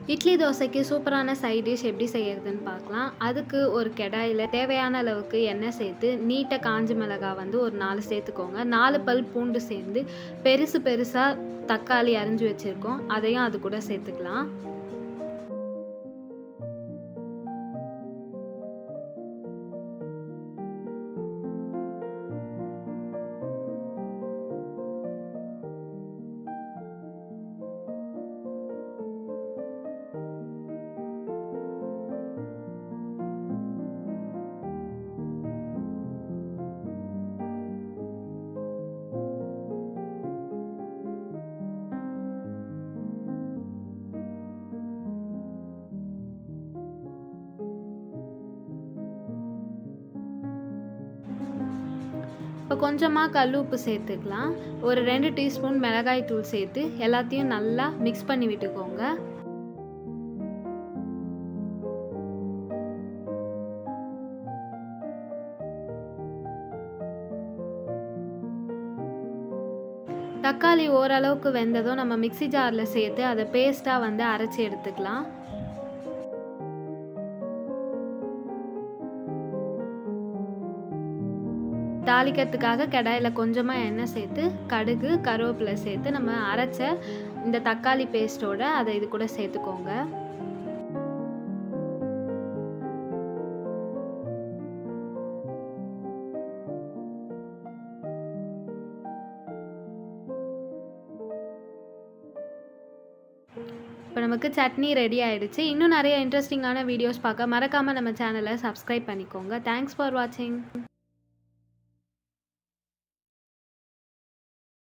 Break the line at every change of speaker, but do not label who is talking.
இட்லி தோசைக்கு சூப்பரான side dish எப்படி செய்யறதுன்னு பார்க்கலாம் அதுக்கு ஒரு கடாயில் தேவையான அளவுக்கு எண்ணெய் சேர்த்து நீட்டை காஞ்சி மிளகாய் வந்து ஒரு நாலு சேர்த்துக்கோங்க நாலு பல் பூண்டு சேர்ந்து பெருசு பெருசாக தக்காளி அரிஞ்சு வச்சுருக்கோம் அதையும் அது கூட சேர்த்துக்கலாம் இப்போ கொஞ்சமாக கல் உப்பு சேர்த்துக்கலாம் ஒரு ரெண்டு டீஸ்பூன் மிளகாய் தூள் சேர்த்து எல்லாத்தையும் நல்லா மிக்ஸ் பண்ணி விட்டுக்கோங்க தக்காளி ஓரளவுக்கு வெந்ததும் நம்ம மிக்சி ஜாரில் சேர்த்து அதை பேஸ்ட்டாக வந்து அரைச்சி எடுத்துக்கலாம் தாளிக்கிறதுக்காக கடாயில் கொஞ்சமாக எண்ணெய் சேர்த்து கடுகு கருவேப்பிலை சேர்த்து நம்ம அரைச்ச இந்த தக்காளி பேஸ்ட்டோட அதை இது கூட சேர்த்துக்கோங்க இப்போ நமக்கு சட்னி ரெடி ஆயிடுச்சு இன்னும் நிறைய இன்ட்ரெஸ்டிங்கான வீடியோஸ் பார்க்க மறக்காமல் நம்ம சேனலை சப்ஸ்கிரைப் பண்ணிக்கோங்க தேங்க்ஸ் ஃபார் வாட்சிங்